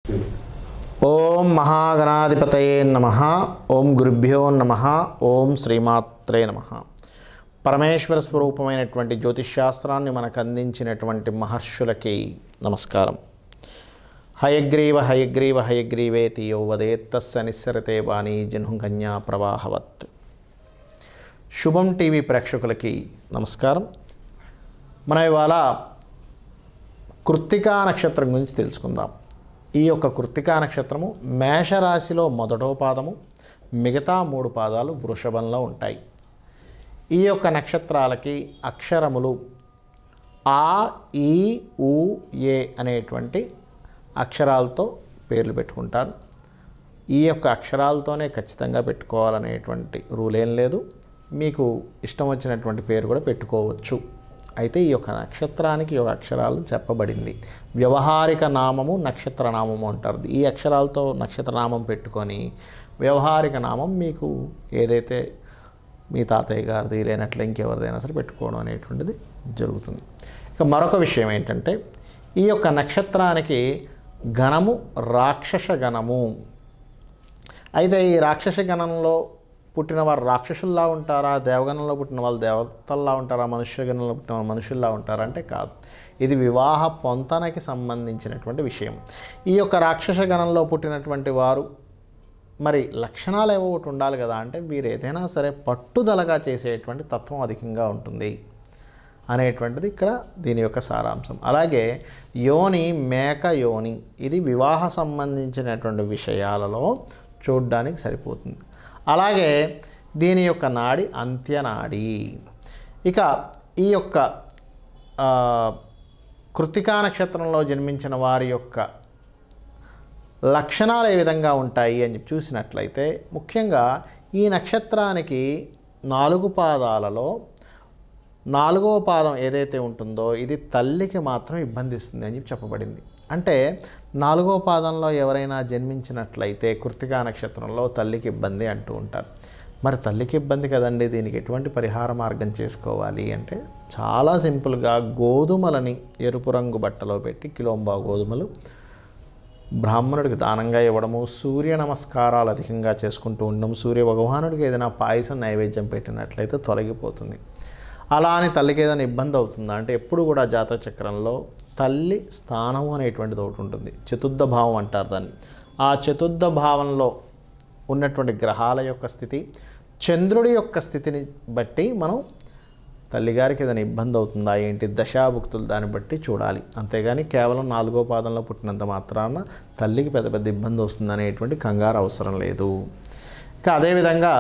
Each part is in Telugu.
ఓం మహాగణాధిపతయే నమ ఓం గురుభ్యో నమ ఓం శ్రీమాత్రే నమ పరమేశ్వర స్వరూపమైనటువంటి జ్యోతిష్శాస్త్రాన్ని మనకు అందించినటువంటి మహర్షులకి నమస్కారం హయగ్రీవ హయగ్రీవ హయగ్రీవేతి యో వదేత్తస్స నిస్సరతే వాణి జన్హుకన్యా ప్రవాహవత్ శుభం టీవీ ప్రేక్షకులకి నమస్కారం మనం ఇవాళ కృత్తికా నక్షత్రం గురించి తెలుసుకుందాం ఈ యొక్క కృత్తికా నక్షత్రము మేషరాశిలో మొదటో పాదము మిగతా మూడు పాదాలు వృషభంలో ఉంటాయి ఈ యొక్క నక్షత్రాలకి అక్షరములు ఆ ఈ ఊ ఏ అనేటువంటి అక్షరాలతో పేర్లు పెట్టుకుంటారు ఈ యొక్క అక్షరాలతోనే ఖచ్చితంగా పెట్టుకోవాలనేటువంటి రూల్ ఏం లేదు మీకు ఇష్టం వచ్చినటువంటి పేరు కూడా పెట్టుకోవచ్చు అయితే ఈ యొక్క నక్షత్రానికి ఈ యొక్క అక్షరాలు చెప్పబడింది వ్యవహారిక నామము నక్షత్ర నామము అంటారు ఈ అక్షరాలతో నక్షత్ర నామం పెట్టుకొని వ్యవహారిక నామం మీకు ఏదైతే మీ తాతయ్య గారిది లేనట్లు ఇంకెవరిదైనా సరే పెట్టుకోవడం అనేటువంటిది జరుగుతుంది ఇక మరొక విషయం ఏంటంటే ఈ యొక్క నక్షత్రానికి గణము రాక్షస గణము అయితే ఈ రాక్షస గణంలో పుట్టిన వారు రాక్షసుల్లా ఉంటారా దేవగణంలో పుట్టిన వాళ్ళు దేవతల్లా ఉంటారా మనుష్య గణంలో పుట్టిన వాళ్ళు మనుషుల్లా ఉంటారా అంటే కాదు ఇది వివాహ పొంతనకి సంబంధించినటువంటి విషయం ఈ యొక్క రాక్షస గణంలో పుట్టినటువంటి వారు మరి లక్షణాలు ఏవో ఒకటి ఉండాలి కదా అంటే వీరు ఏదైనా సరే పట్టుదలగా చేసేటువంటి తత్వం అధికంగా ఉంటుంది అనేటువంటిది ఇక్కడ దీని యొక్క సారాంశం అలాగే యోని మేక యోని ఇది వివాహ సంబంధించినటువంటి విషయాలలో చూడడానికి సరిపోతుంది అలాగే దీని యొక్క నాడి అంత్యనాడి ఇక ఈ యొక్క ఆ, కృత్తికా నక్షత్రంలో జన్మించిన వారి యొక్క లక్షణాలు ఏ విధంగా ఉంటాయి అని చెప్పి చూసినట్లయితే ముఖ్యంగా ఈ నక్షత్రానికి నాలుగు పాదాలలో నాలుగవ పాదం ఏదైతే ఉంటుందో ఇది తల్లికి మాత్రం ఇబ్బంది ఇస్తుంది అని చెప్పి చెప్పబడింది అంటే నాలుగవ పాదంలో ఎవరైనా జన్మించినట్లయితే కృతికా నక్షత్రంలో తల్లికి ఇబ్బంది అంటూ ఉంటారు మరి తల్లికి ఇబ్బంది కదండి దీనికి ఎటువంటి పరిహార మార్గం చేసుకోవాలి అంటే చాలా సింపుల్గా గోధుమలని ఎరుపు రంగు బట్టలో పెట్టి కిలోంబా గోధుమలు బ్రాహ్మణుడికి దానంగా ఇవ్వడము సూర్య నమస్కారాలు అధికంగా చేసుకుంటూ ఉండడం సూర్య భగవానుడికి ఏదైనా పాయసం నైవేద్యం పెట్టినట్లయితే తొలగిపోతుంది అలా అని తల్లికి ఏదైనా ఇబ్బంది అవుతుందా అంటే ఎప్పుడు కూడా జాతక చక్రంలో తల్లి స్థానం అనేటువంటిది ఒకటి ఉంటుంది చతుర్థ భావం అంటారు దాన్ని ఆ చతుర్థ భావంలో ఉన్నటువంటి గ్రహాల యొక్క స్థితి చంద్రుడి యొక్క స్థితిని బట్టి మనం తల్లిగారికి ఏదైనా ఇబ్బంది అవుతుందా ఏంటి దశాభుక్తులు దాన్ని బట్టి చూడాలి అంతేగాని కేవలం నాలుగో పాదంలో పుట్టినంత మాత్రాన తల్లికి పెద్ద పెద్ద ఇబ్బంది వస్తుంది అనేటువంటి కంగారు అవసరం లేదు ఇంకా అదేవిధంగా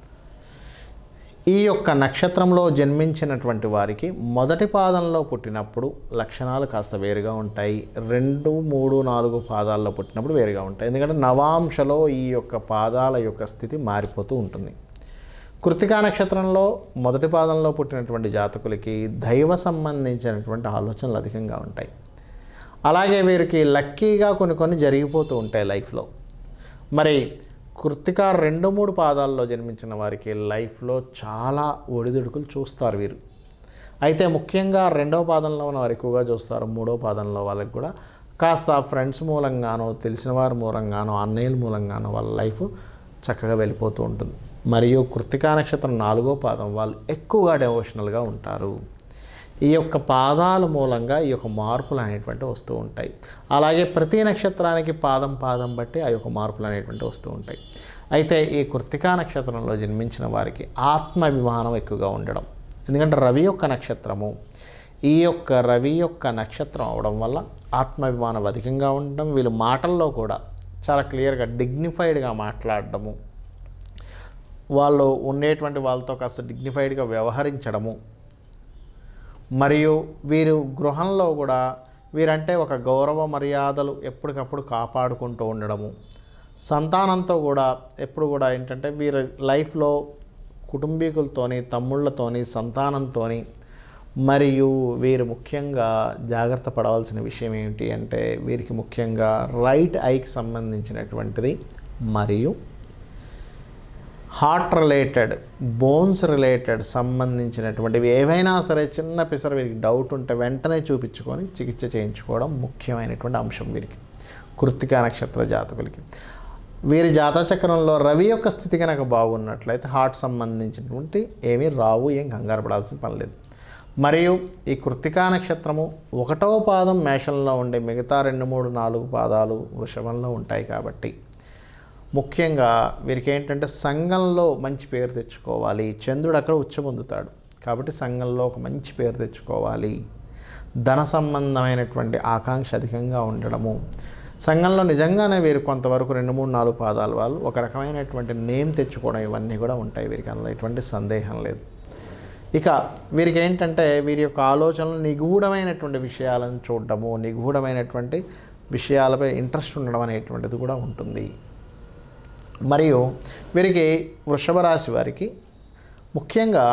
ఈ యొక్క నక్షత్రంలో జన్మించినటువంటి వారికి మొదటి పాదంలో పుట్టినప్పుడు లక్షణాలు కాస్త వేరుగా ఉంటాయి రెండు మూడు నాలుగు పాదాల్లో పుట్టినప్పుడు వేరుగా ఉంటాయి ఎందుకంటే నవాంశలో ఈ యొక్క పాదాల యొక్క స్థితి మారిపోతూ ఉంటుంది కృతికా నక్షత్రంలో మొదటి పాదంలో పుట్టినటువంటి జాతకులకి దైవ సంబంధించినటువంటి ఆలోచనలు అధికంగా ఉంటాయి అలాగే వీరికి లక్కీగా కొన్ని కొన్ని జరిగిపోతూ ఉంటాయి లైఫ్లో మరి కృతిక రెండు మూడు పాదాల్లో జన్మించిన వారికి లైఫ్లో చాలా ఒడిదుడుకులు చూస్తారు వీరు అయితే ముఖ్యంగా రెండవ పాదంలో ఉన్న వారు ఎక్కువగా చూస్తారు మూడో పాదంలో వాళ్ళకి కూడా కాస్త ఫ్రెండ్స్ మూలంగానో తెలిసిన వారి మూలంగానో అన్నయ్యల మూలంగానో వాళ్ళ లైఫ్ చక్కగా వెళ్ళిపోతూ ఉంటుంది మరియు కృతికా నక్షత్రం నాలుగో పాదం వాళ్ళు ఎక్కువగా డెవోషనల్గా ఉంటారు ఈ యొక్క పాదాల మూలంగా ఈ యొక్క మార్పులు అనేటువంటి వస్తూ ఉంటాయి అలాగే ప్రతి నక్షత్రానికి పాదం పాదం బట్టి ఆ యొక్క మార్పులు అనేటువంటి వస్తూ ఉంటాయి అయితే ఈ కృత్తికా నక్షత్రంలో జన్మించిన వారికి ఆత్మాభిమానం ఎక్కువగా ఉండడం ఎందుకంటే రవి యొక్క నక్షత్రము ఈ యొక్క రవి యొక్క నక్షత్రం అవడం వల్ల ఆత్మాభిమానం అధికంగా ఉండడం వీళ్ళు మాటల్లో కూడా చాలా క్లియర్గా డిగ్నిఫైడ్గా మాట్లాడడము వాళ్ళు ఉండేటువంటి వాళ్ళతో కాస్త డిగ్నిఫైడ్గా వ్యవహరించడము మరియు వీరు గృహంలో కూడా వీరంటే ఒక గౌరవ మర్యాదలు ఎప్పటికప్పుడు కాపాడుకుంటూ ఉండడము సంతానంతో కూడా ఎప్పుడు కూడా ఏంటంటే వీరి లైఫ్లో కుటుంబీకులతోని తమ్ముళ్ళతోని సంతానంతోని మరియు వీరు ముఖ్యంగా జాగ్రత్త పడవలసిన విషయం ఏమిటి అంటే వీరికి ముఖ్యంగా రైట్ ఐకి సంబంధించినటువంటిది మరియు హార్ట్ రిలేటెడ్ బోన్స్ రిలేటెడ్ సంబంధించినటువంటివి ఏవైనా సరే చిన్న పిసర వీరికి డౌట్ ఉంటే వెంటనే చూపించుకొని చికిత్స చేయించుకోవడం ముఖ్యమైనటువంటి అంశం వీరికి కృత్తికా నక్షత్ర జాతకులకి వీరి జాతచక్రంలో రవి యొక్క స్థితి కనుక బాగున్నట్లయితే హార్ట్ సంబంధించినటువంటి ఏమీ రావు ఏం కంగారు పడాల్సిన పని లేదు మరియు ఈ కృత్తికా నక్షత్రము ఒకటో పాదం మేషంలో ఉండే మిగతా రెండు మూడు నాలుగు పాదాలు వృషభంలో ఉంటాయి కాబట్టి ముఖ్యంగా వీరికి ఏంటంటే సంఘంలో మంచి పేరు తెచ్చుకోవాలి చంద్రుడు అక్కడ ఉచ్చ పొందుతాడు కాబట్టి సంఘంలో ఒక మంచి పేరు తెచ్చుకోవాలి ధన సంబంధమైనటువంటి ఆకాంక్ష అధికంగా ఉండడము సంఘంలో నిజంగానే వీరు కొంతవరకు రెండు మూడు నాలుగు పాదాల వాళ్ళు ఒక రకమైనటువంటి నేమ్ తెచ్చుకోవడం ఇవన్నీ కూడా ఉంటాయి వీరికి అందులో ఎటువంటి సందేహం లేదు ఇక వీరికి ఏంటంటే వీరి యొక్క ఆలోచనలు నిగూఢమైనటువంటి విషయాలను చూడడము నిగూఢమైనటువంటి విషయాలపై ఇంట్రెస్ట్ ఉండడం అనేటువంటిది కూడా ఉంటుంది మరియు వీరికి వృషభ రాశి వారికి ముఖ్యంగా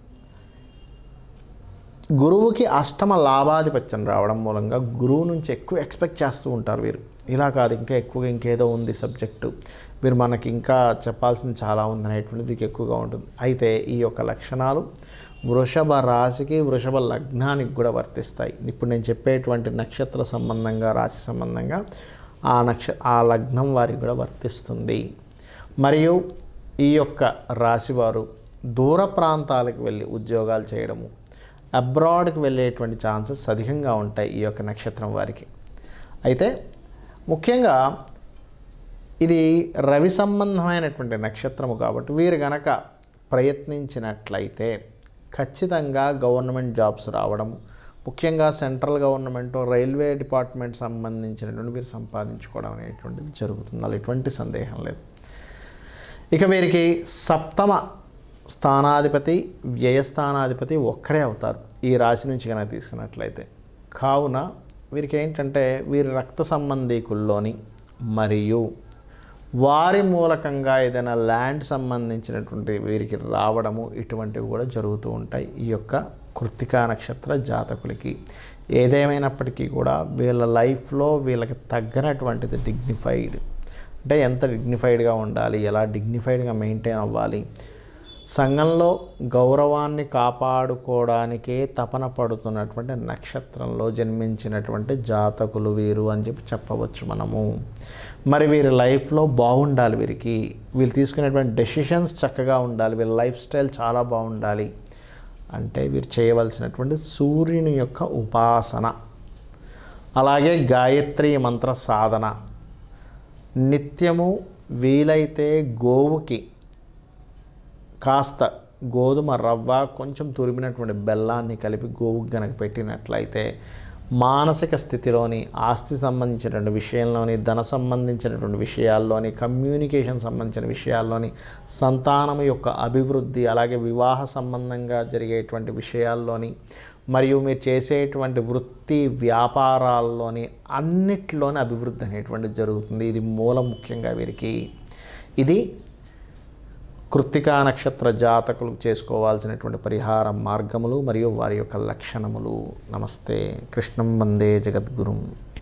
గురువుకి అష్టమ లాభాధిపత్యం రావడం మూలంగా గురువు నుంచి ఎక్కువ ఎక్స్పెక్ట్ చేస్తూ ఉంటారు వీరు ఇలా కాదు ఇంకా ఎక్కువగా ఇంకేదో ఉంది సబ్జెక్టు వీరు మనకి ఇంకా చెప్పాల్సింది చాలా ఉంది అనేటువంటిది ఎక్కువగా ఉంటుంది అయితే ఈ యొక్క లక్షణాలు వృషభ రాశికి వృషభ లగ్నానికి కూడా వర్తిస్తాయి ఇప్పుడు నేను చెప్పేటువంటి నక్షత్ర సంబంధంగా రాశి సంబంధంగా ఆ నక్ష ఆ లగ్నం వారికి కూడా వర్తిస్తుంది మరియు ఈ యొక్క రాశివారు దూర ప్రాంతాలకు వెళ్ళి ఉద్యోగాలు చేయడము అబ్రాడ్కి వెళ్ళేటువంటి ఛాన్సెస్ అధికంగా ఉంటాయి ఈ యొక్క నక్షత్రం వారికి అయితే ముఖ్యంగా ఇది రవి సంబంధమైనటువంటి నక్షత్రము కాబట్టి వీరు గనక ప్రయత్నించినట్లయితే ఖచ్చితంగా గవర్నమెంట్ జాబ్స్ రావడం ముఖ్యంగా సెంట్రల్ గవర్నమెంట్ రైల్వే డిపార్ట్మెంట్ సంబంధించినటువంటి వీరు సంపాదించుకోవడం అనేటువంటిది జరుగుతుంది అలా ఎటువంటి సందేహం లేదు ఇక వీరికి సప్తమ స్థానాధిపతి వ్యయస్థానాధిపతి ఒక్కరే అవుతారు ఈ రాశి నుంచి కనుక తీసుకున్నట్లయితే కావున వీరికి ఏంటంటే వీరి రక్త సంబంధీకుల్లోని మరియు వారి మూలకంగా ఏదైనా ల్యాండ్ సంబంధించినటువంటి వీరికి రావడము ఇటువంటివి కూడా జరుగుతూ ఉంటాయి ఈ యొక్క కృత్తికా నక్షత్ర జాతకులకి ఏదేమైనప్పటికీ కూడా వీళ్ళ లైఫ్లో వీళ్ళకి తగ్గనటువంటిది డిగ్నిఫైడ్ అంటే ఎంత డిగ్నిఫైడ్గా ఉండాలి ఎలా డిగ్నిఫైడ్గా మెయింటైన్ అవ్వాలి సంఘంలో గౌరవాన్ని కాపాడుకోవడానికే తపన పడుతున్నటువంటి నక్షత్రంలో జన్మించినటువంటి జాతకులు వీరు అని చెప్పి చెప్పవచ్చు మనము మరి వీరి లైఫ్లో బాగుండాలి వీరికి వీళ్ళు తీసుకునేటువంటి డెసిషన్స్ చక్కగా ఉండాలి వీళ్ళ లైఫ్ స్టైల్ చాలా బాగుండాలి అంటే వీరు చేయవలసినటువంటి సూర్యుని యొక్క ఉపాసన అలాగే గాయత్రి మంత్ర సాధన నిత్యము వీలైతే గోవుకి కాస్త గోధుమ రవ్వ కొంచెం తురిమినటువంటి బెల్లాన్ని కలిపి గోవుకి గనక పెట్టినట్లయితే మానసిక స్థితిలోని ఆస్తి సంబంధించినటువంటి విషయంలోని ధన సంబంధించినటువంటి విషయాల్లోని కమ్యూనికేషన్ సంబంధించిన విషయాల్లోని సంతానం యొక్క అభివృద్ధి అలాగే వివాహ సంబంధంగా జరిగేటువంటి విషయాల్లోని మరియు మీరు చేసేటువంటి వృత్తి వ్యాపారాల్లోని అన్నిట్లోని అభివృద్ధి అనేటువంటిది జరుగుతుంది ఇది మూలం ముఖ్యంగా వీరికి ఇది కృత్తికా నక్షత్ర జాతకులు చేసుకోవాల్సినటువంటి పరిహార మార్గములు మరియు వారి యొక్క లక్షణములు నమస్తే కృష్ణం వందే జగద్గురుం